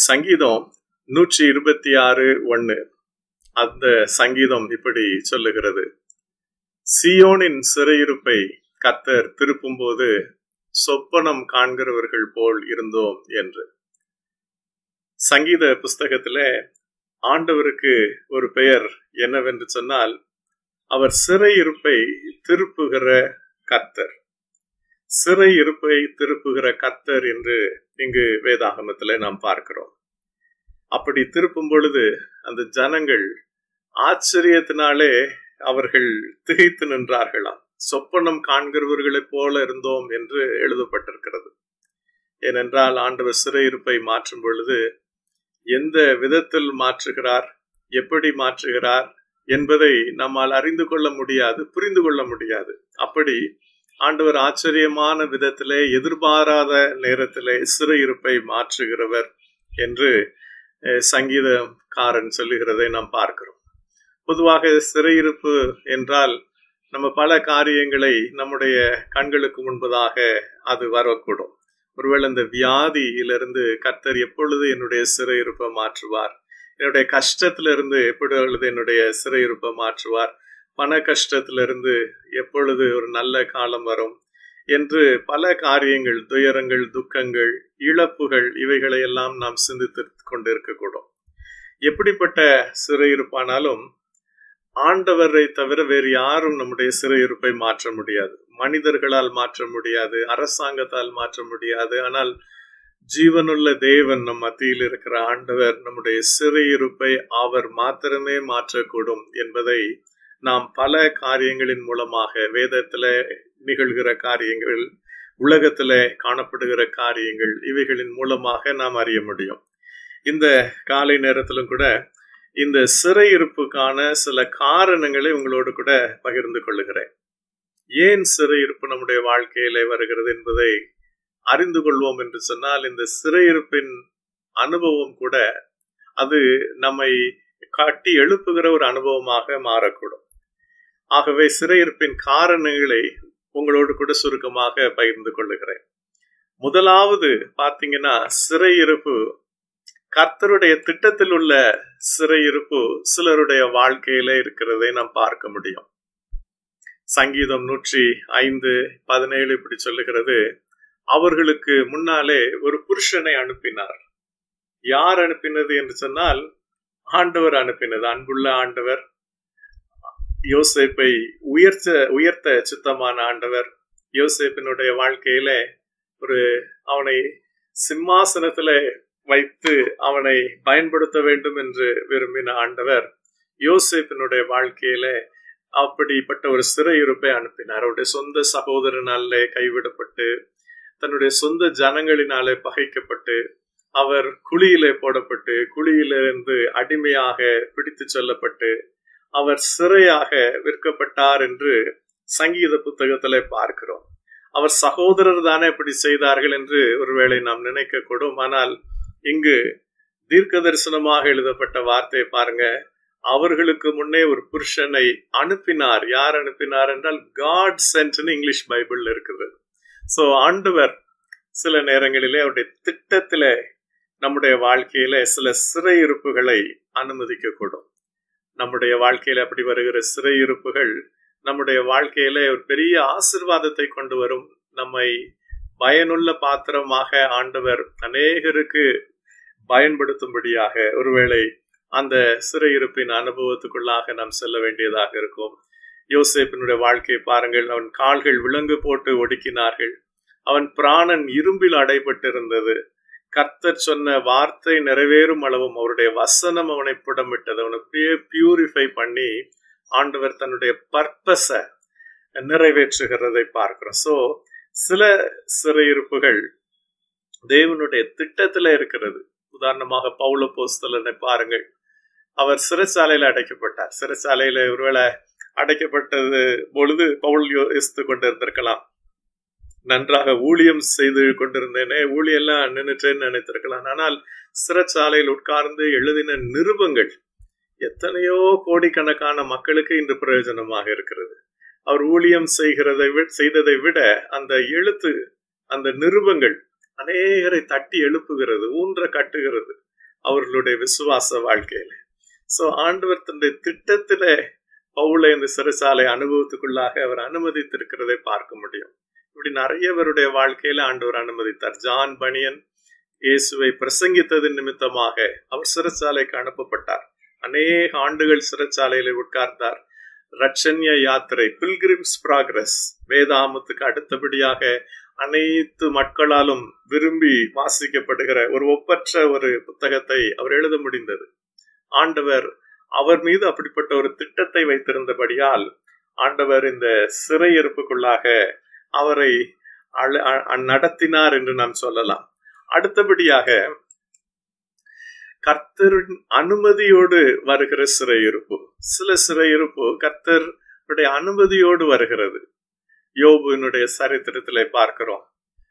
சங்கீதம் நூற்றி இருபத்தி ஆறு ஒன்னு அந்த சங்கீதம் இப்படி சொல்லுகிறது சியோனின் சிறையிருப்பை கத்தர் திருப்பும்போது சொப்பனம் காண்கிறவர்கள் போல் இருந்தோம் என்று சங்கீத புஸ்தகத்துல ஆண்டவருக்கு ஒரு பெயர் என்னவென்று சொன்னால் அவர் சிறையிருப்பை திருப்புகிற கர்த்தர் சிறை இருப்பை திருப்புகிற கர்த்தர் என்று இங்கு வேதாகமத்தில் நாம் பார்க்கிறோம் அப்படி திருப்பும் பொழுது அந்த ஜனங்கள் ஆச்சரியத்தினாலே அவர்கள் திகைத்து நின்றார்களாம் சொப்பனம் காண்கிறவர்களைப் போல இருந்தோம் என்று எழுதப்பட்டிருக்கிறது ஏனென்றால் ஆண்டவர் சிறையிருப்பை மாற்றும் பொழுது எந்த விதத்தில் மாற்றுகிறார் எப்படி மாற்றுகிறார் என்பதை நம்மால் அறிந்து கொள்ள முடியாது புரிந்து கொள்ள முடியாது அப்படி ஆண்டவர் ஆச்சரியமான விதத்திலே எதிர்பாராத நேரத்திலே சிறையிருப்பை மாற்றுகிறவர் என்று சங்கீதக்காரன் சொல்லுகிறதை நாம் பார்க்கிறோம் பொதுவாக சிறையிருப்பு என்றால் நம்ம பல காரியங்களை நம்முடைய கண்களுக்கு முன்பதாக அது வரக்கூடும் ஒருவேளை இந்த வியாதியிலிருந்து கர்த்தர் எப்பொழுது என்னுடைய சிறையிருப்பை மாற்றுவார் என்னுடைய கஷ்டத்திலிருந்து எப்பொழுது என்னுடைய சிறையிருப்பை மாற்றுவார் பண கஷ்டத்திலிருந்து எப்பொழுது ஒரு நல்ல காலம் வரும் என்று பல காரியங்கள் துயரங்கள் துக்கங்கள் இழப்புகள் இவைகளை எல்லாம் நாம் சிந்தித்து கொண்டிருக்கக்கூடும் எப்படிப்பட்ட சிறையிருப்பானாலும் ஆண்டவரை தவிர வேறு யாரும் நம்முடைய சிறையிருப்பை மாற்ற முடியாது மனிதர்களால் மாற்ற முடியாது அரசாங்கத்தால் மாற்ற முடியாது ஆனால் ஜீவனுள்ள தேவன் நம் மத்தியில் இருக்கிற ஆண்டவர் நம்முடைய சிறையிருப்பை அவர் மாத்திரமே மாற்றக்கூடும் என்பதை நாம் பல காரியங்களின் மூலமாக வேதத்துல நிகழ்கிற காரியங்கள் உலகத்துல காணப்படுகிற காரியங்கள் இவைகளின் மூலமாக நாம் அறிய முடியும் இந்த காலை நேரத்திலும் கூட இந்த சிறையிருப்புக்கான சில காரணங்களை உங்களோடு கூட பகிர்ந்து கொள்ளுகிறேன் ஏன் சிறையிருப்பு நம்முடைய வாழ்க்கையில வருகிறது என்பதை அறிந்து கொள்வோம் என்று சொன்னால் இந்த சிறையிருப்பின் அனுபவம் கூட அது நம்மை காட்டி எழுப்புகிற ஒரு அனுபவமாக மாறக்கூடும் ஆகவே சிறையிருப்பின் காரணங்களை உங்களோடு கூட சுருக்கமாக பகிர்ந்து கொள்ளுகிறேன் முதலாவது பாத்தீங்கன்னா சிறையிருப்பு கர்த்தருடைய திட்டத்தில் உள்ள சிறையிருப்பு சிலருடைய வாழ்க்கையில இருக்கிறதை நாம் பார்க்க முடியும் சங்கீதம் நூற்றி ஐந்து பதினேழு இப்படி சொல்லுகிறது அவர்களுக்கு முன்னாலே ஒரு புருஷனை அனுப்பினார் யார் அனுப்பினது என்று சொன்னால் ஆண்டவர் அனுப்பினது அன்புள்ள ஆண்டவர் யோசேப்பை உயர்த்த உயர்த்த சித்தமான ஆண்டவர் யோசேப்பினுடைய வாழ்க்கையில ஒரு அவனை சிம்மாசனத்துல வைத்து அவனை பயன்படுத்த வேண்டும் என்று விரும்பின ஆண்டவர் யோசேப்பினுடைய வாழ்க்கையில அப்படிப்பட்ட ஒரு சிறையிருப்பை அனுப்பினார் அவருடைய சொந்த சகோதரனாலே கைவிடப்பட்டு தன்னுடைய சொந்த ஜனங்களினாலே பகைக்கப்பட்டு அவர் குழியிலே போடப்பட்டு குழியிலிருந்து அடிமையாக பிடித்து செல்லப்பட்டு அவர் சிறையாக விற்கப்பட்டார் என்று சங்கீத புத்தகத்துல பார்க்கிறோம் அவர் சகோதரர் தானே இப்படி செய்தார்கள் என்று ஒருவேளை நாம் நினைக்க கூடும் ஆனால் இங்கு தீர்க்க தரிசனமாக எழுதப்பட்ட வார்த்தை பாருங்க அவர்களுக்கு முன்னே ஒரு புருஷனை அனுப்பினார் யார் அனுப்பினார் என்றால் காட் சென்ட்னு இங்கிலீஷ் பைபிள் இருக்குது சோ ஆண்டவர் சில நேரங்களிலே அவருடைய திட்டத்தில நம்முடைய வாழ்க்கையில சில சிறையிருப்புகளை அனுமதிக்க கூடும் நம்முடைய வாழ்க்கையில அப்படி வருகிற சிறையிருப்புகள் நம்முடைய வாழ்க்கையில ஒரு பெரிய ஆசிர்வாதத்தை கொண்டு வரும் நம்மை பயனுள்ள பாத்திரமாக ஆண்டவர் அநேகருக்கு பயன்படுத்தும்படியாக ஒருவேளை அந்த சிறையிருப்பின் அனுபவத்துக்குள்ளாக நாம் செல்ல வேண்டியதாக இருக்கும் யோசேப்பினுடைய வாழ்க்கையை பாருங்கள் அவன் கால்கள் விலங்கு போட்டு ஒடுக்கினார்கள் அவன் பிராணன் இரும்பில் அடைபட்டிருந்தது கர்த்தர் சொன்ன வார்த்தை நிறைவேறும் அளவும் அவருடைய வசனம் அவனை புடமிட்டது அவனை அப்படியே பியூரிஃபை பண்ணி ஆண்டவர் தன்னுடைய பர்பஸ நிறைவேற்றுகிறதை பார்க்கிறோம் சோ சில சிறையிருப்புகள் தேவனுடைய திட்டத்துல இருக்கிறது உதாரணமாக பவுல போஸ்தலனை பாருங்கள் அவர் சிறைச்சாலையில அடைக்கப்பட்டார் சிறைச்சாலையில ஒருவேளை அடைக்கப்பட்டது பொழுது பவுல் யோசித்து கொண்டிருந்திருக்கலாம் நன்றாக ஊழியம் செய்து கொண்டிருந்தேனே ஊழியெல்லாம் நின்றுட்டேன்னு நினைத்திருக்கலாம் ஆனால் சிறைச்சாலையில் உட்கார்ந்து எழுதின நிருபங்கள் எத்தனையோ கோடிக்கணக்கான மக்களுக்கு இன்று பிரயோஜனமாக இருக்கிறது அவர் ஊழியம் செய்கிறதை செய்ததை விட அந்த எழுத்து அந்த நிருபங்கள் அநேகரை தட்டி எழுப்புகிறது ஊன்ற கட்டுகிறது அவர்களுடைய விசுவாச வாழ்க்கையில சோ ஆண்டவர் தன்னுடைய திட்டத்தில பவுலை இந்த சிறைசாலை அனுபவத்துக்குள்ளாக அவர் அனுமதித்திருக்கிறதை பார்க்க முடியும் இப்படி நிறையவருடைய வாழ்க்கையில ஆண்டவர் அனுமதித்தார் ஜான் பனியன் இயேசுவை பிரசங்கித்தது நிமித்தமாக அவர் சிறைச்சாலைக்கு அனுப்பப்பட்டார் அநேக ஆண்டுகள் சிறைச்சாலையில உட்கார்ந்தார் ரட்சன்ய யாத்திரை பில்கிரிம்ஸ் ப்ராக்ரஸ் வேதாமத்துக்கு அடுத்தபடியாக அனைத்து மக்களாலும் விரும்பி வாசிக்கப்படுகிற ஒரு ஒப்பற்ற ஒரு புத்தகத்தை அவர் எழுத முடிந்தது ஆண்டவர் அவர் மீது அப்படிப்பட்ட ஒரு திட்டத்தை வைத்திருந்தபடியால் ஆண்டவர் இந்த சிறையிருப்புக்குள்ளாக அவரை நடத்தினார் என்று நாம் சொல்லலாம் அடுத்தபடியாக கர்த்தரின் அனுமதியோடு வருகிற சிறையிருப்பு சில சிறையிருப்பு கர்த்தருடைய அனுமதியோடு வருகிறது யோபுவினுடைய சரித்திரத்திலே பார்க்கிறோம்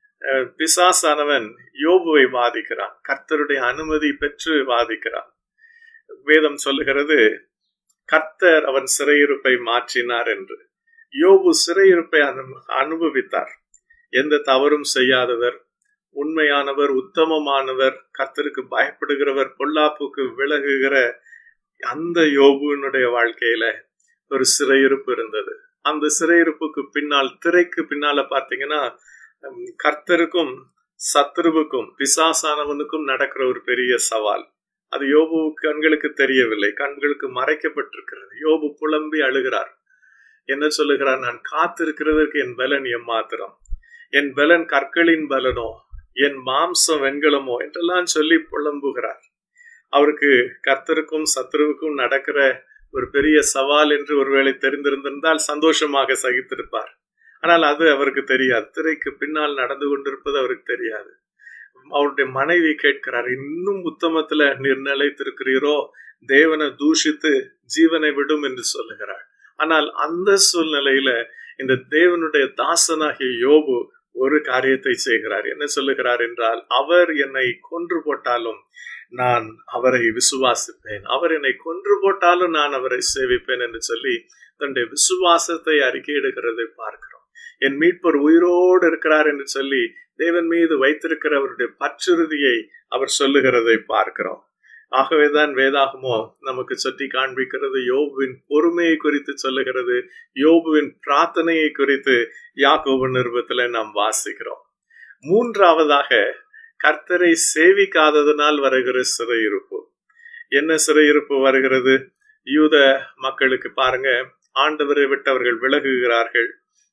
பிசாசானவன் யோபுவை வாதிக்கிறான் கர்த்தருடைய அனுமதி பெற்று வாதிக்கிறான் வேதம் சொல்லுகிறது கர்த்தர் அவன் சிறையிருப்பை மாற்றினார் என்று யோபு சிறையிருப்பை அனுபவித்தார் எந்த தவறும் செய்யாதவர் உண்மையானவர் உத்தமமானவர் கர்த்தருக்கு பயப்படுகிறவர் பொல்லாப்புக்கு விலகுகிற அந்த யோபுனுடைய வாழ்க்கையில ஒரு சிறையிருப்பு இருந்தது அந்த சிறையிருப்புக்கு பின்னால் திரைக்கு பின்னால பாத்தீங்கன்னா கர்த்தருக்கும் சத்ருவுக்கும் பிசாசானவனுக்கும் நடக்கிற ஒரு பெரிய சவால் அது யோபு கண்களுக்கு தெரியவில்லை கண்களுக்கு மறைக்கப்பட்டிருக்கிறது யோபு புலம்பி அழுகிறார் என்ன சொல்லுகிறார் நான் காத்திருக்கிறதற்கு என் பலன் எம்மாத்திரம் என் பலன் கற்களின் பலனோ என் மாம்சம் வெண்கலமோ என்றெல்லாம் சொல்லி புலம்புகிறார் அவருக்கு கர்த்தருக்கும் சத்ருவுக்கும் நடக்கிற ஒரு பெரிய சவால் என்று ஒருவேளை தெரிந்திருந்திருந்தால் சந்தோஷமாக சகித்திருப்பார் ஆனால் அது அவருக்கு தெரியாது திரைக்கு பின்னால் நடந்து கொண்டிருப்பது அவருக்கு தெரியாது அவருடைய மனைவி கேட்கிறார் இன்னும் உத்தமத்துல நீர் நிலைத்திருக்கிறீரோ தேவனை தூஷித்து ஜீவனை விடும் என்று சொல்லுகிறார் ஆனால் அந்த சூழ்நிலையில இந்த தேவனுடைய தாசனாகிய யோபு ஒரு காரியத்தை செய்கிறார் என்ன சொல்லுகிறார் என்றால் அவர் என்னை கொன்று போட்டாலும் நான் அவரை விசுவாசிப்பேன் அவர் என்னை கொன்று போட்டாலும் நான் அவரை சேவிப்பேன் என்று சொல்லி தன்னுடைய விசுவாசத்தை அறிக்கையிடுகிறதை பார்க்கிறோம் என் மீட்பர் உயிரோடு இருக்கிறார் என்று சொல்லி தேவன் மீது வைத்திருக்கிற அவருடைய பற்றுறுதியை அவர் சொல்லுகிறதை பார்க்கிறோம் ஆகவேதான் வேதாகமோ நமக்கு சுட்டி காண்பிக்கிறது யோபுவின் பொறுமையை குறித்து சொல்லுகிறது யோபுவின் பிரார்த்தனையை குறித்து யாக்கோபு நிருபத்துல நாம் வாசிக்கிறோம் மூன்றாவதாக கர்த்தரை சேவிக்காததனால் வருகிற சிறையிருப்பு என்ன சிறையிருப்பு வருகிறது யூத மக்களுக்கு பாருங்க ஆண்டவரை விட்டு அவர்கள் விலகுகிறார்கள்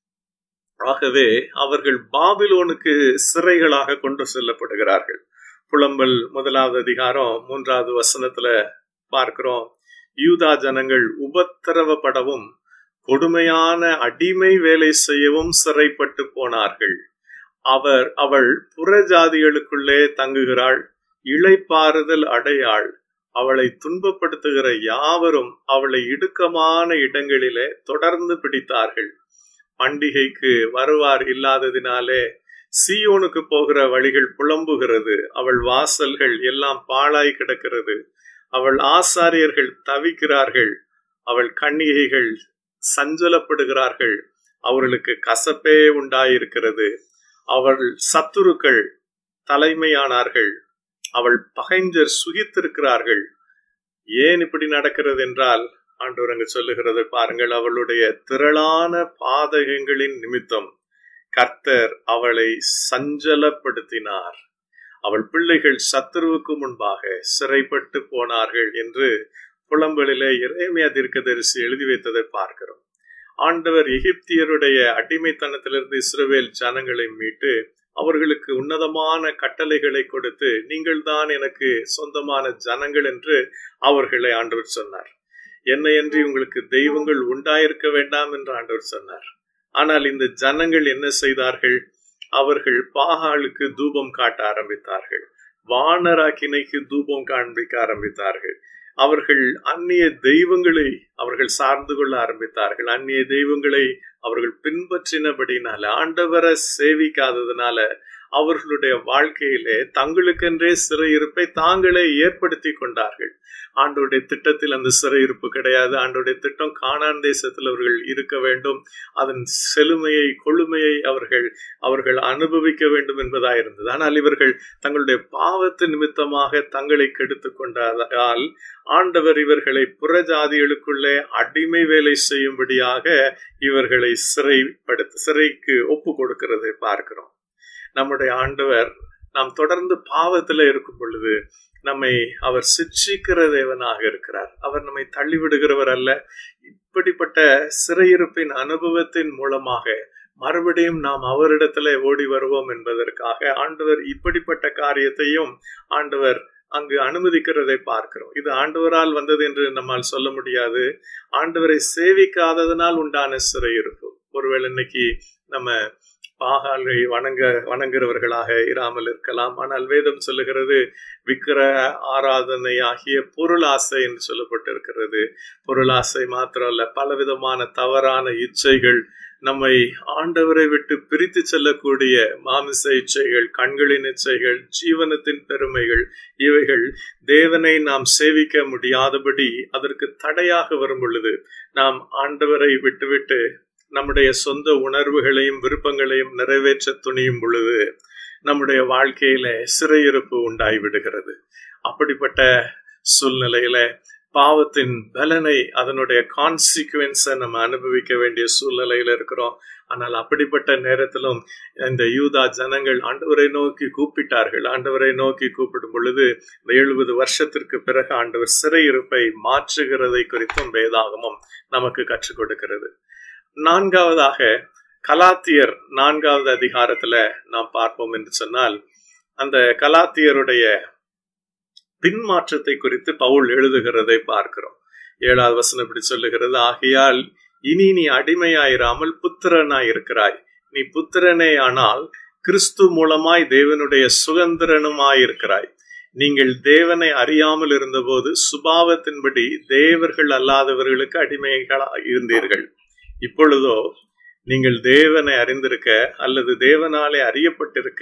ஆகவே அவர்கள் பாபிலோனுக்கு சிறைகளாக கொண்டு செல்லப்படுகிறார்கள் புலம்பல் முதலாவது அதிகாரம் மூன்றாவது வசனத்துல பார்க்கிறோம் யூதா ஜனங்கள் உபத்திரவப்படவும் கொடுமையான அடிமை வேலை செய்யவும் சிறைப்பட்டு போனார்கள் அவர் அவள் புறஜாதிகளுக்குள்ளே தங்குகிறாள் இளைப்பாறுதல் அடையாள் அவளை துன்பப்படுத்துகிற யாவரும் அவளை இடுக்கமான இடங்களிலே தொடர்ந்து பிடித்தார்கள் பண்டிகைக்கு வருவார் இல்லாததினாலே சீயோனுக்கு போகிற வழிகள் புலம்புகிறது அவள் வாசல்கள் எல்லாம் பாழாய் கிடக்கிறது அவள் ஆசாரியர்கள் தவிக்கிறார்கள் அவள் கன்னிகைகள் சஞ்சலப்படுகிறார்கள் அவர்களுக்கு கசப்பே உண்டாயிருக்கிறது அவள் சத்துருக்கள் தலைமையானார்கள் அவள் பகைஞ்சர் சுகித்திருக்கிறார்கள் ஏன் இப்படி நடக்கிறது என்றால் ஆண்டவர் அங்கு சொல்லுகிறது பாருங்கள் அவளுடைய திரளான பாதகங்களின் நிமித்தம் கர்த்தர் அவளை சஞ்சலப்படுத்தினார் அவள் பிள்ளைகள் சத்துருவுக்கு முன்பாக சிறைப்பட்டு போனார்கள் என்று புலம்பலிலே இறைமையா தீர்க்கதரிசி எழுதி வைத்ததை பார்க்கிறோம் ஆண்டவர் எகிப்தியருடைய அடிமைத்தனத்திலிருந்து இஸ்ரவேல் ஜனங்களை மீட்டு அவர்களுக்கு உன்னதமான கட்டளைகளை கொடுத்து நீங்கள் தான் எனக்கு சொந்தமான ஜனங்கள் என்று அவர்களை ஆண்டவர் சொன்னார் என்னையன்றி உங்களுக்கு தெய்வங்கள் உண்டாயிருக்க வேண்டாம் என்று ஆண்டவர் சொன்னார் ஆனால் இந்த ஜனங்கள் என்ன செய்தார்கள் அவர்கள் பாகாலுக்கு தூபம் காட்ட ஆரம்பித்தார்கள் வானராக்கினைக்கு தூபம் காண்பிக்க ஆரம்பித்தார்கள் அவர்கள் அந்நிய தெய்வங்களை அவர்கள் சார்ந்து கொள்ள ஆரம்பித்தார்கள் அந்நிய தெய்வங்களை அவர்கள் பின்பற்றினபடினால ஆண்டவரை சேவிக்காததுனால அவர்களுடைய வாழ்க்கையிலே தங்களுக்கென்றே சிறையிருப்பை தாங்களே ஏற்படுத்தி கொண்டார்கள் ஆண்டோடைய திட்டத்தில் அந்த சிறையிருப்பு கிடையாது ஆண்டோடைய திட்டம் காணான் தேசத்தில் அவர்கள் இருக்க வேண்டும் அதன் செழுமையை கொழுமையை அவர்கள் அவர்கள் அனுபவிக்க வேண்டும் என்பதாக இருந்தது ஆனால் இவர்கள் தங்களுடைய பாவத்து நிமித்தமாக தங்களை கெடுத்து கொண்டதால் ஆண்டவர் இவர்களை புறஜாதிகளுக்குள்ளே அடிமை வேலை செய்யும்படியாக இவர்களை சிறைப்படுத்த சிறைக்கு ஒப்பு கொடுக்கிறதை பார்க்கிறோம் நம்முடைய ஆண்டவர் நாம் தொடர்ந்து பாவத்துல இருக்கும் பொழுது நம்மை அவர் சிக்ஷிக்கிற தேவனாக இருக்கிறார் அவர் நம்மை தள்ளிவிடுகிறவர் அல்ல இப்படிப்பட்ட சிறையிருப்பின் அனுபவத்தின் மூலமாக மறுபடியும் நாம் அவரிடத்துல ஓடி வருவோம் என்பதற்காக ஆண்டவர் இப்படிப்பட்ட காரியத்தையும் ஆண்டவர் அங்கு அனுமதிக்கிறதை பார்க்கிறோம் இது ஆண்டவரால் வந்தது என்று நம்மால் சொல்ல முடியாது ஆண்டவரை சேவிக்காததனால் உண்டான சிறையிருப்பு ஒருவேளை இன்னைக்கு நம்ம பாகாலை வணங்க வணங்குறவர்களாக இராமல் இருக்கலாம் ஆனால் வேதம் சொல்லுகிறது விக்கிர ஆராதனை ஆகிய பொருளாசை என்று சொல்லப்பட்டிருக்கிறது பொருளாசை மாத்திரம் அல்ல பலவிதமான தவறான இச்சைகள் நம்மை ஆண்டவரை விட்டு பிரித்து செல்லக்கூடிய மாமிச இச்சைகள் கண்களின் இச்சைகள் ஜீவனத்தின் பெருமைகள் இவைகள் தேவனை நாம் சேவிக்க முடியாதபடி அதற்கு தடையாக வரும் பொழுது நாம் ஆண்டவரை விட்டுவிட்டு நம்முடைய சொந்த உணர்வுகளையும் விருப்பங்களையும் நிறைவேற்ற துணியும் பொழுது நம்முடைய வாழ்க்கையில சிறையிருப்பு உண்டாய் விடுகிறது அப்படிப்பட்ட சூழ்நிலையில பாவத்தின் பலனை அதனுடைய கான்சிக்வன்ஸை நம்ம அனுபவிக்க வேண்டிய சூழ்நிலையில இருக்கிறோம் ஆனால் அப்படிப்பட்ட நேரத்திலும் இந்த யூதா ஜனங்கள் ஆண்டவரை நோக்கி கூப்பிட்டார்கள் ஆண்டவரை நோக்கி கூப்பிடும் பொழுது இந்த எழுபது வருஷத்திற்கு பிறகு ஆண்டவர் சிறையிருப்பை மாற்றுகிறதை குறித்தும் வேதாகமும் நமக்கு கற்றுக் கொடுக்கிறது நான்காவதாக கலாத்தியர் நான்காவது அதிகாரத்துல நாம் பார்ப்போம் என்று சொன்னால் அந்த கலாத்தியருடைய பின்மாற்றத்தை குறித்து பவுல் எழுதுகிறதை பார்க்கிறோம் ஏழாவது வசனம் இப்படி சொல்லுகிறது ஆகையால் இனி நீ அடிமையாயிராமல் புத்திரனாய் இருக்கிறாய் நீ புத்திரனே ஆனால் கிறிஸ்து மூலமாய் தேவனுடைய சுதந்திரனுமாய் இருக்கிறாய் நீங்கள் தேவனை அறியாமல் இருந்தபோது சுபாவத்தின்படி தேவர்கள் அல்லாதவர்களுக்கு அடிமைகளாக இருந்தீர்கள் இப்பொழுதோ நீங்கள் தேவனை அறிந்திருக்க அல்லது தேவனாலே அறியப்பட்டிருக்க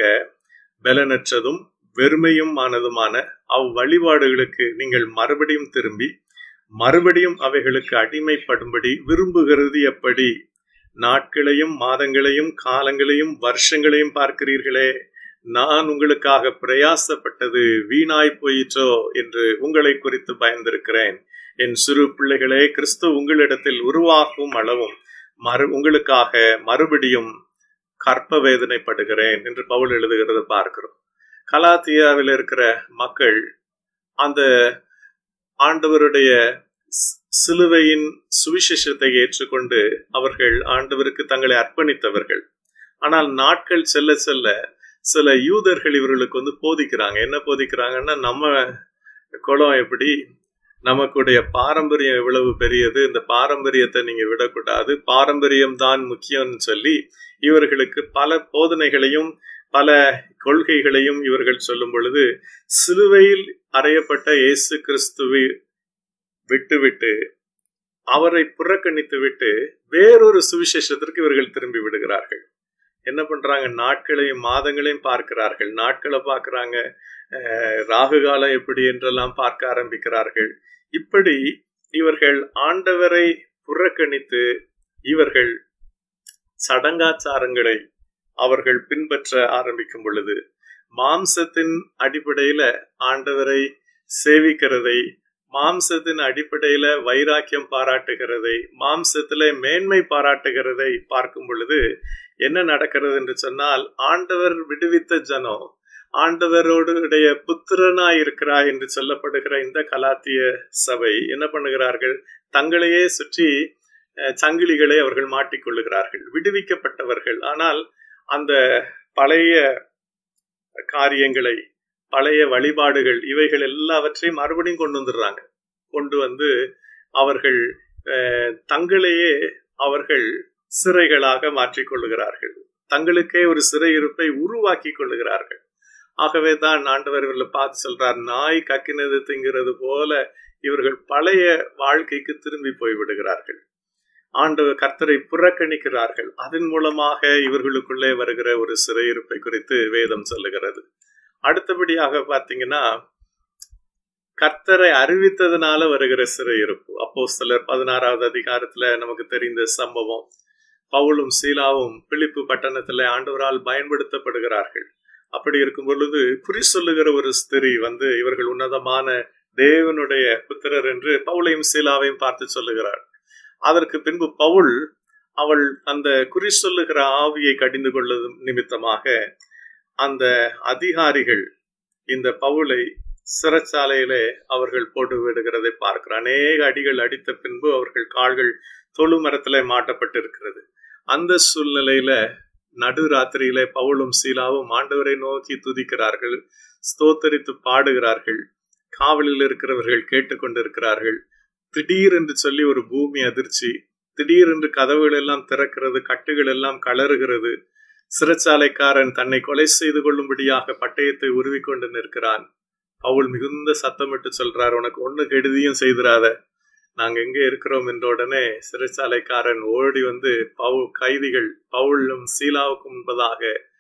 பலனற்றதும் வெறுமையும் ஆனதுமான அவ் வழிபாடுகளுக்கு நீங்கள் மறுபடியும் திரும்பி மறுபடியும் அவைகளுக்கு அடிமைப்படும்படி விரும்புகிறது எப்படி நாட்களையும் மாதங்களையும் காலங்களையும் வருஷங்களையும் பார்க்கிறீர்களே நான் உங்களுக்காக பிரயாசப்பட்டது வீணாய் போயிற்றோ என்று உங்களை குறித்து பயந்திருக்கிறேன் என் சிறு பிள்ளைகளே கிறிஸ்து உங்களிடத்தில் உருவாகும் அளவும் மறு உங்களுக்காக மறுபடியும் கற்ப வேதனைப்படுகிறேன் என்று பவுல் எழுதுகிறத பார்க்கிறோம் கலாத்தியாவில் இருக்கிற மக்கள் அந்த ஆண்டவருடைய சிலுவையின் சுவிசேஷத்தை ஏற்றுக்கொண்டு அவர்கள் ஆண்டவருக்கு தங்களை அர்ப்பணித்தவர்கள் ஆனால் நாட்கள் செல்ல செல்ல சில யூதர்கள் இவர்களுக்கு வந்து போதிக்கிறாங்க என்ன போதிக்கிறாங்கன்னா நம்ம குளம் எப்படி நமக்குடைய பாரம்பரியம் எவ்வளவு பெரியது இந்த பாரம்பரியத்தை நீங்க விடக்கூடாது பாரம்பரியம் தான் முக்கியம்னு சொல்லி இவர்களுக்கு பல போதனைகளையும் பல கொள்கைகளையும் இவர்கள் சொல்லும் பொழுது சிலுவையில் அறையப்பட்ட இயேசு கிறிஸ்துவை விட்டுவிட்டு அவரை புறக்கணித்து விட்டு வேறொரு சுவிசேஷத்திற்கு இவர்கள் திரும்பி விடுகிறார்கள் என்ன பண்றாங்க நாட்களையும் மாதங்களையும் பார்க்கிறார்கள் நாட்களை பார்க்கிறாங்க ராகு காலம் எப்படி என்றெல்லாம் பார்க்க ஆரம்பிக்கிறார்கள் இப்படி இவர்கள் ஆண்டவரை புறக்கணித்து இவர்கள் சடங்காச்சாரங்களை அவர்கள் பின்பற்ற ஆரம்பிக்கும் பொழுது மாம்சத்தின் அடிப்படையில ஆண்டவரை சேவிக்கிறதை மாம்சத்தின் அடிப்படையில வைராக்கியம் பாராட்டுகிறதை மாம்சத்தில மேன்மை பாராட்டுகிறதை பார்க்கும் பொழுது என்ன நடக்கிறது என்று சொன்னால் ஆண்டவர் விடுவித்த ஜனம் ஆண்டவரோடு உடைய புத்திரனாய் இருக்கிறாய் என்று சொல்லப்படுகிற இந்த கலாத்திய சபை என்ன பண்ணுகிறார்கள் தங்களையே சுற்றி சங்கிலிகளை அவர்கள் மாட்டிக்கொள்ளுகிறார்கள் விடுவிக்கப்பட்டவர்கள் ஆனால் அந்த பழைய காரியங்களை பழைய வழிபாடுகள் இவைகள் எல்லாவற்றையும் மறுபடியும் கொண்டு வந்துடுறாங்க கொண்டு வந்து அவர்கள் தங்களையே அவர்கள் சிறைகளாக மாற்றிக்கொள்ளுகிறார்கள் தங்களுக்கே ஒரு சிறையிருப்பை உருவாக்கி கொள்ளுகிறார்கள் ஆகவே தான் ஆண்டவர் இவர்களை பார்த்து சொல்றார் நாய் கக்கினது திங்கிறது போல இவர்கள் பழைய வாழ்க்கைக்கு திரும்பி போய் விடுகிறார்கள் ஆண்டவர் கர்த்தரை புறக்கணிக்கிறார்கள் அதன் மூலமாக இவர்களுக்குள்ளே வருகிற ஒரு சிறையிருப்பை குறித்து வேதம் சொல்லுகிறது அடுத்தபடியாக பார்த்தீங்கன்னா கர்த்தரை அறிவித்ததுனால வருகிற சிறையிருப்பு அப்போ சிலர் பதினாறாவது அதிகாரத்துல நமக்கு தெரிந்த சம்பவம் பவுலும் சீலாவும் பிலிப்பு பட்டணத்துல ஆண்டவரால் பயன்படுத்தப்படுகிறார்கள் அப்படி இருக்கும் பொழுது குறி சொல்லுகிற ஒரு ஸ்திரீ வந்து இவர்கள் உன்னதமான தேவனுடைய புத்திரர் என்று பவுலையும் சீலாவையும் பார்த்து சொல்லுகிறார் அதற்கு பின்பு பவுல் அவள் அந்த குறி சொல்லுகிற ஆவியை கடிந்து கொள்ளும் நிமித்தமாக அந்த அதிகாரிகள் இந்த பவுலை சிறைச்சாலையிலே அவர்கள் போட்டு விடுகிறதை பார்க்கிறோம் அநேக அடிகள் அடித்த பின்பு அவர்கள் கால்கள் தொழு மரத்திலே மாட்டப்பட்டிருக்கிறது அந்த சூழ்நிலையில நடு ராத்திரியிலே பவுலும் சீலாவும் ஆண்டவரை நோக்கி துதிக்கிறார்கள் ஸ்தோத்தரித்து பாடுகிறார்கள் காவலில் இருக்கிறவர்கள் கேட்டுக்கொண்டிருக்கிறார்கள் திடீர் என்று சொல்லி ஒரு பூமி அதிர்ச்சி திடீரென்று கதவுகள் எல்லாம் திறக்கிறது கட்டுகள் எல்லாம் கலறுகிறது சிறைச்சாலைக்காரன் தன்னை கொலை செய்து கொள்ளும்படியாக பட்டயத்தை உருவிக்கொண்டு நிற்கிறான் பவுல் மிகுந்த சத்தமிட்டு சொல்றார் உனக்கு ஒண்ணு கெடுதியும் செய்திராத நாங்க எங்க இருக்கிறோம் என்ற உடனே சிறைச்சாலைக்காரன் ஓடி வந்து பவு கைதிகள் பவுலும் சீலாவுக்கும் முன்பதாக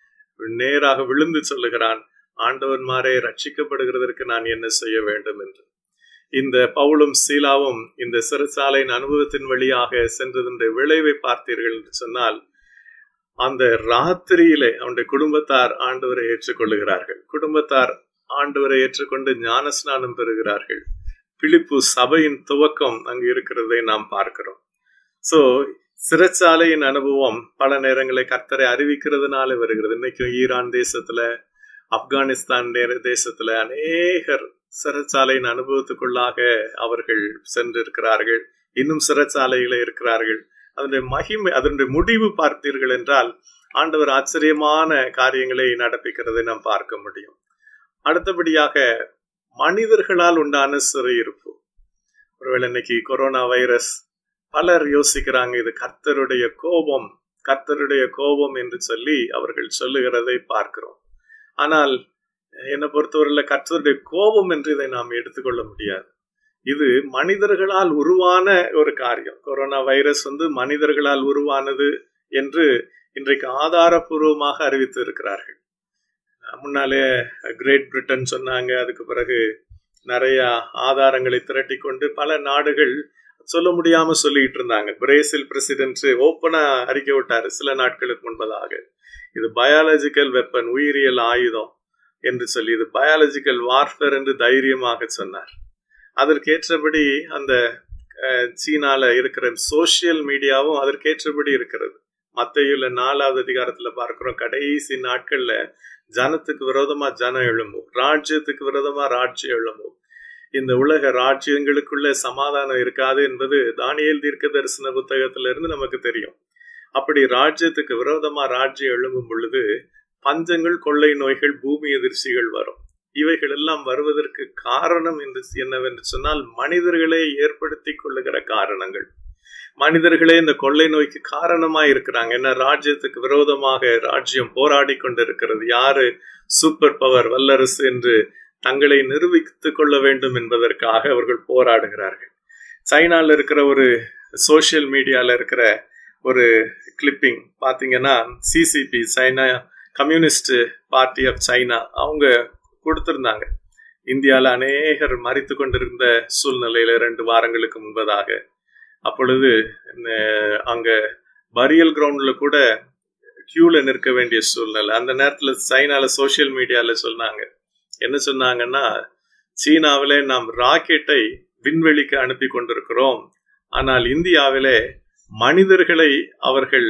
நேராக விழுந்து சொல்லுகிறான் ஆண்டவன்மாரே ரட்சிக்கப்படுகிறதற்கு நான் என்ன செய்ய வேண்டும் என்று இந்த பவுலும் சீலாவும் இந்த சிறைச்சாலையின் அனுபவத்தின் வழியாக சென்றதென்ற விளைவை பார்த்தீர்கள் என்று சொன்னால் அந்த ராத்திரியிலே அவனுடைய குடும்பத்தார் ஆண்டவரை ஏற்றுக்கொள்ளுகிறார்கள் குடும்பத்தார் ஆண்டவரை ஏற்றுக்கொண்டு ஞானஸ்நானம் பெறுகிறார்கள் பிலிப்பு சபையின் துவக்கம் அங்கு இருக்கிறதை நாம் பார்க்கிறோம் சோ சிறைச்சாலையின் அனுபவம் பல நேரங்களை கர்த்தரை அறிவிக்கிறதுனால வருகிறது இன்னைக்கும் ஈரான் தேசத்துல ஆப்கானிஸ்தான் தேசத்துல அநேகர் சிறைச்சாலையின் அனுபவத்துக்குள்ளாக அவர்கள் சென்றிருக்கிறார்கள் இன்னும் சிறைச்சாலையில இருக்கிறார்கள் அதனுடைய மகிமை அதனுடைய முடிவு பார்த்தீர்கள் என்றால் ஆண்டவர் ஆச்சரியமான காரியங்களை நடப்பிக்கிறதை நாம் பார்க்க முடியும் அடுத்தபடியாக மனிதர்களால் உண்டான சிறையிருப்பு ஒருவேளை இன்னைக்கு கொரோனா வைரஸ் பலர் யோசிக்கிறாங்க இது கர்த்தருடைய கோபம் கர்த்தருடைய கோபம் என்று சொல்லி அவர்கள் சொல்லுகிறதை பார்க்கிறோம் ஆனால் என்னை பொறுத்தவரையில கர்த்தருடைய கோபம் என்று இதை நாம் எடுத்துக்கொள்ள முடியாது இது மனிதர்களால் உருவான ஒரு காரியம் கொரோனா வைரஸ் வந்து மனிதர்களால் உருவானது என்று இன்றைக்கு ஆதாரபூர்வமாக அறிவித்து இருக்கிறார்கள் முன்னாலே கிரேட் பிரிட்டன் சொன்னாங்க அதுக்கு பிறகு நிறைய ஆதாரங்களை திரட்டி கொண்டு பல நாடுகள் சொல்ல முடியாம சொல்லிட்டு இருந்தாங்க பிரேசில் பிரசிடென்ட் ஓப்பனா அறிக்கை விட்டாரு சில நாட்களுக்கு முன்பதாக இது பயாலஜிக்கல் வெப்பன் உயிரியல் ஆயுதம் என்று சொல்லி இது பயாலஜிக்கல் வார்ஃபேர் என்று தைரியமாக சொன்னார் அதற்கேற்றபடி அந்த சீனால இருக்கிற சோசியல் மீடியாவும் அதற்கேற்றபடி இருக்கிறது மத்தையுள்ள நாலாவது அதிகாரத்துல பார்க்கிறோம் கடைசி நாட்கள்ல ஜனத்துக்கு விரோதமா ஜனம் எழும்பும் ராஜ்யத்துக்கு விரோதமா ராஜ்யம் எழும்பும் இந்த உலக ராஜ்யங்களுக்குள்ள சமாதானம் இருக்காது என்பது தானியல் தீர்க்க தரிசன புத்தகத்துல இருந்து நமக்கு தெரியும் அப்படி ராஜ்யத்துக்கு விரோதமா ராஜ்யம் எழும்பும் பொழுது பஞ்சங்கள் கொள்ளை நோய்கள் பூமி எதிர்ச்சிகள் வரும் இவைகள் எல்லாம் வருவதற்கு காரணம் என்று என்னவென்று சொன்னால் மனிதர்களே ஏற்படுத்தி கொள்ளுகிற காரணங்கள் மனிதர்களே இந்த கொள்ளை நோய்க்கு காரணமா இருக்கிறாங்க என்ன ராஜ்யத்துக்கு விரோதமாக ராஜ்யம் போராடி கொண்டிருக்கிறது யாரு சூப்பர் பவர் வல்லரசு என்று தங்களை நிரூபித்துக் கொள்ள வேண்டும் என்பதற்காக அவர்கள் போராடுகிறார்கள் சைனால இருக்கிற ஒரு சோசியல் மீடியால இருக்கிற ஒரு கிளிப்பிங் பாத்தீங்கன்னா CCP China Communist Party of China அவங்க கொடுத்திருந்தாங்க இந்தியாவில் அநேகர் மறித்து கொண்டிருந்த சூழ்நிலையில ரெண்டு வாரங்களுக்கு முன்பதாக அப்பொழுது அங்க பரியல் கிரவுண்ட்ல கூட கியூல நிற்க வேண்டிய சூழ்நிலை அந்த நேரத்துல சைனால சோசியல் மீடியால சொன்னாங்க என்ன சொன்னாங்கன்னா சீனாவிலே நாம் ராக்கெட்டை விண்வெளிக்கு அனுப்பி கொண்டிருக்கிறோம் ஆனால் இந்தியாவிலே மனிதர்களை அவர்கள்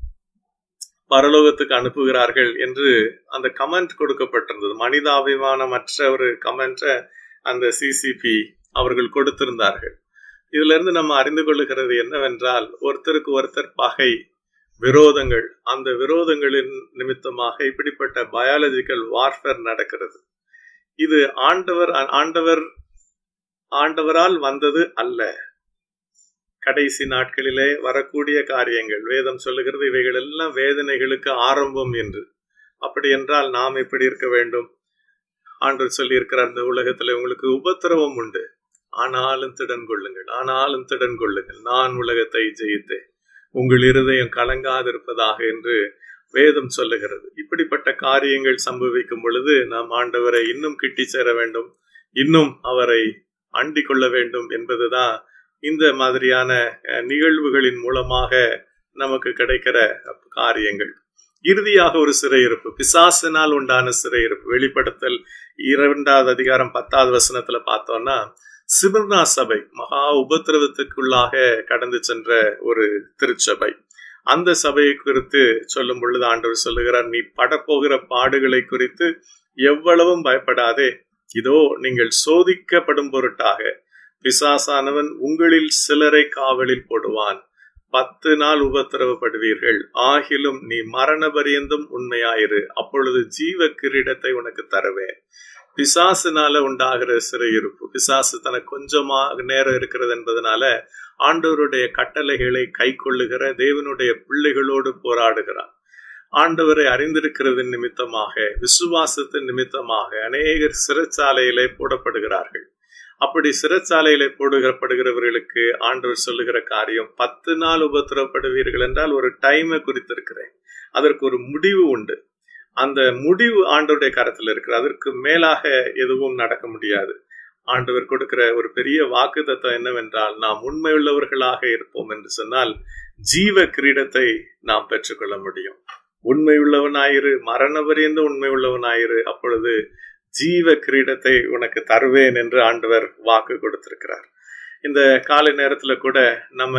பரலோகத்துக்கு அனுப்புகிறார்கள் என்று அந்த கமெண்ட் கொடுக்கப்பட்டிருந்தது மனிதாபிமானமற்ற ஒரு கமெண்ட்டை அந்த சிசிபி அவர்கள் கொடுத்திருந்தார்கள் இதுல இருந்து நம்ம அறிந்து கொள்ளுகிறது என்னவென்றால் ஒருத்தருக்கு ஒருத்தர் பகை விரோதங்கள் அந்த விரோதங்களின் நிமித்தமாக இப்படிப்பட்ட பயாலஜிக்கல் வார்ஃபேர் நடக்கிறது இது ஆண்டவர் ஆண்டவர் ஆண்டவரால் வந்தது அல்ல கடைசி நாட்களிலே வரக்கூடிய காரியங்கள் வேதம் சொல்லுகிறது இவைகள் எல்லாம் வேதனைகளுக்கு ஆரம்பம் என்று அப்படி என்றால் நாம் எப்படி இருக்க வேண்டும் ஆண்டவர் சொல்லி இருக்கிற அந்த உலகத்துல உங்களுக்கு உபத்திரவம் உண்டு ஆனாலும் திடன் கொள்ளுங்கள் ஆனாலும் திடன் கொள்ளுங்கள் நான் உலகத்தை ஜெயித்தேன் உங்கள் இருதயம் கலங்காதிருப்பதாக என்று வேதம் சொல்லுகிறது இப்படிப்பட்ட காரியங்கள் சம்பவிக்கும் பொழுது நாம் ஆண்டவரை இன்னும் கிட்டி சேர வேண்டும் இன்னும் அவரை அண்டிக் கொள்ள வேண்டும் என்பதுதான் இந்த மாதிரியான அஹ், நிகழ்வுகளின் மூலமாக நமக்கு கிடைக்கிற காரியங்கள் இறுதியாக ஒரு சிறையிருப்பு பிசாசினால் உண்டான சிறையிருப்பு வெளிப்படுத்தல் இரண்டாவது அதிகாரம் பத்தாவது வசனத்துல பார்த்தோம்னா சிபர்னா சபை மகா உபத்திரவத்துக்குள்ளாக கடந்து சென்ற ஒரு திருச்சபை அந்த சபையை குறித்து சொல்லும் பொழுது ஆண்டவர் சொல்லுகிறார் நீ படப்போகிற பாடுகளை குறித்து எவ்வளவும் பயப்படாதே இதோ நீங்கள் சோதிக்கப்படும் பொருட்டாக பிசாசானவன் உங்களில் சிலரை காவலில் போடுவான் பத்து நாள் உபத்திரவப்படுவீர்கள் ஆகிலும் நீ மரண பரியந்தம் உண்மையாயிரு அப்பொழுது ஜீவ கிரீடத்தை உனக்கு தருவேன் பிசாசுனால உண்டாகிற சிறையிருப்பு பிசாசு தனக்கு கொஞ்சமா நேரம் இருக்கிறது என்பதனால ஆண்டவருடைய கட்டளைகளை கை கொள்ளுகிற தேவனுடைய பிள்ளைகளோடு போராடுகிறான் ஆண்டவரை அறிந்திருக்கிறதன் நிமித்தமாக விசுவாசத்தின் நிமித்தமாக அநேகர் சிறைச்சாலையிலே போடப்படுகிறார்கள் அப்படி சிறைச்சாலையிலே போடுகிறப்படுகிறவர்களுக்கு ஆண்டவர் சொல்லுகிற காரியம் பத்து நாள் உபத்திரப்படுவீர்கள் என்றால் ஒரு டைமை குறித்திருக்கிறேன் அதற்கு ஒரு முடிவு உண்டு அந்த முடிவு ஆண்டவருடைய கரத்தில் இருக்கு அதற்கு மேலாக எதுவும் நடக்க முடியாது ஆண்டவர் கொடுக்கிற ஒரு பெரிய வாக்கு தத்துவம் என்னவென்றால் நாம் உண்மையுள்ளவர்களாக இருப்போம் என்று சொன்னால் ஜீவ கிரீடத்தை நாம் பெற்றுக்கொள்ள முடியும் உண்மையுள்ளவனாயிரு மரண பரியந்த உண்மை உள்ளவனாயிரு அப்பொழுது ஜீவ கிரீடத்தை உனக்கு தருவேன் என்று ஆண்டவர் வாக்கு கொடுத்திருக்கிறார் இந்த காலை நேரத்துல கூட நம்ம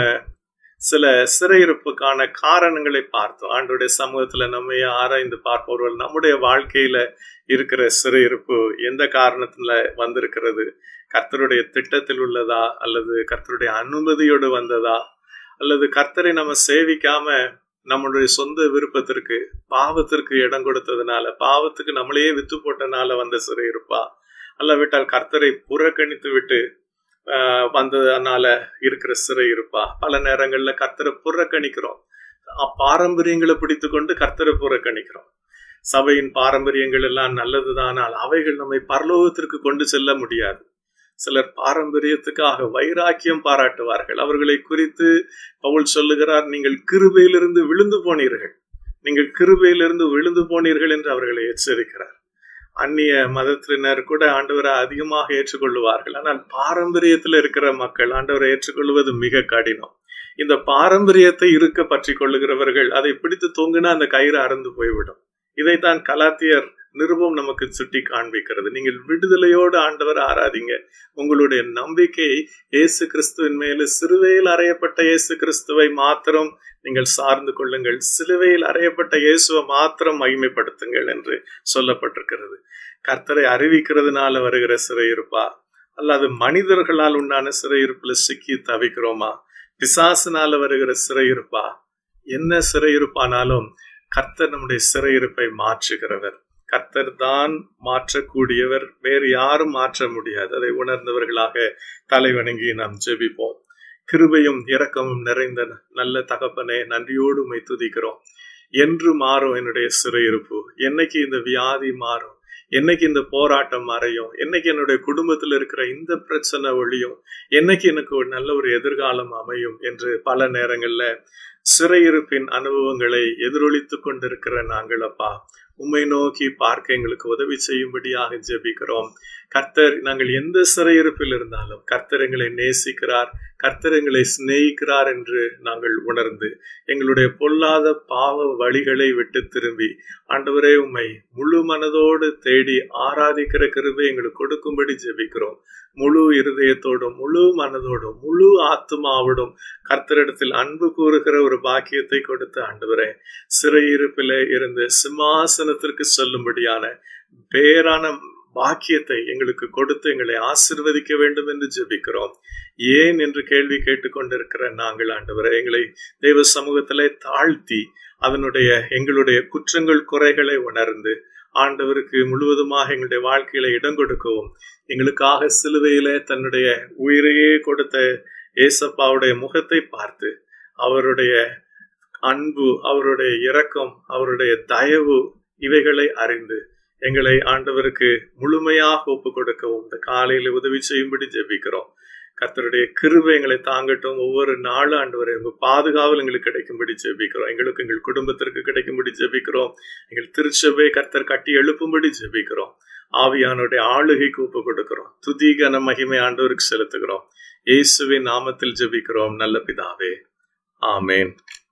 சில சிறையிருப்புக்கான காரணங்களை பார்த்தோம் ஆண்டுடைய சமூகத்துல நம்ம ஆராய்ந்து பார்ப்பவர்கள் நம்முடைய வாழ்க்கையில இருக்கிற சிறையிருப்பு எந்த காரணத்துல வந்திருக்கிறது கர்த்தருடைய திட்டத்தில் உள்ளதா அல்லது கர்த்தருடைய அனுமதியோடு வந்ததா அல்லது கர்த்தரை நம்ம சேவிக்காம நம்மளுடைய சொந்த விருப்பத்திற்கு பாவத்திற்கு இடம் கொடுத்ததுனால பாவத்துக்கு நம்மளையே வித்து போட்டனால வந்த சிறையிருப்பா அல்லவிட்டால் கர்த்தரை புறக்கணித்து விட்டு ஆஹ் வந்ததுனால இருக்கிற சிறை இருப்பா பல நேரங்கள்ல கர்த்தரை புறக்கணிக்கிறோம் அ- பாரம்பரியங்களை பிடித்து கொண்டு கர்த்தரை புறக்கணிக்கிறோம் சபையின் பாரம்பரியங்கள் எல்லாம் நல்லதுதான் ஆனால் அவைகள் நம்மை பரலோகத்திற்கு கொண்டு செல்ல முடியாது சிலர் பாரம்பரியத்துக்காக வைராக்கியம் பாராட்டுவார்கள் அவர்களை குறித்து பவுல் சொல்லுகிறார் நீங்கள் கிருபையிலிருந்து விழுந்து போனீர்கள் நீங்கள் கிருபையிலிருந்து விழுந்து போனீர்கள் என்று அவர்களை எச்சரிக்கிறார் அந்நிய மதத்தினர் கூட ஆண்டவரை அதிகமாக ஏற்றுக்கொள்ளுவார்கள் ஆனால் பாரம்பரியத்தில் இருக்கிற மக்கள் ஆண்டவரை ஏற்றுக்கொள்வது மிக கடினம் இந்த பாரம்பரியத்தை இருக்க பற்றி கொள்ளுகிறவர்கள் அதை பிடித்து தொங்குனா அந்த கயிறு அறந்து போய்விடும் இதைத்தான் கலாத்தியர் நிருபம் நமக்கு சுட்டி காண்பிக்கிறது நீங்கள் விடுதலையோடு ஆண்டவர் ஆராதிங்க உங்களுடைய நம்பிக்கை இயேசு கிறிஸ்துவின் மேலு சிலுவையில் அறையப்பட்ட இயேசு கிறிஸ்துவை மாத்திரம் நீங்கள் சார்ந்து கொள்ளுங்கள் சிலுவையில் அறையப்பட்ட இயேசுவை மாத்திரம் மகிமைப்படுத்துங்கள் என்று சொல்லப்பட்டிருக்கிறது கர்த்தரை அறிவிக்கிறதுனால வருகிற சிறையிருப்பா அல்லது மனிதர்களால் உண்டான சிறையிருப்புல சிக்கி தவிக்கிறோமா பிசாசினால வருகிற சிறையிருப்பா என்ன சிறையிருப்பானாலும் கர்த்தர் நம்முடைய சிறையிருப்பை மாற்றுகிறவர் கர்த்தர் தான் மாற்றக்கூடியவர் வேறு யாரும் மாற்ற முடியாது அதை உணர்ந்தவர்களாக தலைவணங்கி நாம் ஜெபிப்போம் கிருபையும் இரக்கமும் நிறைந்த நல்ல தகப்பனே நன்றியோடு உமை துதிக்கிறோம் என்று மாறும் என்னுடைய சிறையிருப்பு என்னைக்கு இந்த வியாதி மாறும் என்னைக்கு இந்த போராட்டம் மறையும் என்னைக்கு என்னுடைய குடும்பத்தில் இருக்கிற இந்த பிரச்சனை ஒழியும் என்னைக்கு எனக்கு ஒரு நல்ல ஒரு எதிர்காலம் அமையும் என்று பல நேரங்கள்ல சிறையிருப்பின் அனுபவங்களை எதிரொலித்துக் கொண்டிருக்கிற நாங்கள் அப்பா உம்மை நோக்கி பார்க்க எங்களுக்கு உதவி செய்யும்படியாக ஜெபிக்கிறோம் கர்த்தர் நாங்கள் எந்த சிறையிருப்பில் இருந்தாலும் கர்த்தர் எங்களை நேசிக்கிறார் கர்த்தர் எங்களை சிநேகிக்கிறார் என்று நாங்கள் உணர்ந்து எங்களுடைய பொல்லாத பாவ வழிகளை விட்டு திரும்பி ஆண்டவரே உம்மை முழு மனதோடு தேடி ஆராதிக்கிற கிருபை எங்களுக்கு கொடுக்கும்படி ஜெபிக்கிறோம் முழு இருதயத்தோடும் முழு மனதோடும் முழு ஆத்மாவோடும் கர்த்தரிடத்தில் அன்பு கூறுகிற ஒரு பாக்கியத்தை கொடுத்த ஆண்டவரே சிறையிருப்பிலே இருந்து சிம்மாசனத்திற்கு சொல்லும்படியான பேரான பாக்கியத்தை எங்களுக்கு கொடுத்து எங்களை ஆசிர்வதிக்க வேண்டும் என்று ஜெபிக்கிறோம் ஏன் என்று கேள்வி கேட்டுக்கொண்டிருக்கிற நாங்கள் ஆண்டவரை எங்களை தெய்வ சமூகத்திலே தாழ்த்தி அதனுடைய எங்களுடைய குற்றங்கள் குறைகளை உணர்ந்து ஆண்டவருக்கு முழுவதுமாக எங்களுடைய வாழ்க்கையில இடம் கொடுக்கவும் எங்களுக்காக சிலுவையில தன்னுடைய உயிரையே கொடுத்த ஏசப்பாவுடைய முகத்தை பார்த்து அவருடைய அன்பு அவருடைய இரக்கம் அவருடைய தயவு இவைகளை அறிந்து எங்களை ஆண்டவருக்கு முழுமையாக ஒப்பு கொடுக்கவும் இந்த காலையில உதவி செய்யும்படி ஜெபிக்கிறோம் கர்த்தருடைய கிருபை எங்களை தாங்கட்டும் ஒவ்வொரு நாளும் ஆண்டவரை உங்க பாதுகாவல் எங்களுக்கு கிடைக்கும்படி ஜெபிக்கிறோம் எங்களுக்கு எங்கள் குடும்பத்திற்கு கிடைக்கும்படி ஜெபிக்கிறோம் எங்கள் திருச்சபை கர்த்தர் கட்டி எழுப்பும்படி ஜெபிக்கிறோம் ஆவியானுடைய ஆளுகைக்கு ஒப்பு கொடுக்கிறோம் துதிகன மகிமை ஆண்டவருக்கு செலுத்துகிறோம் இயேசுவின் நாமத்தில் ஜெபிக்கிறோம் நல்ல பிதாவே ஆமேன்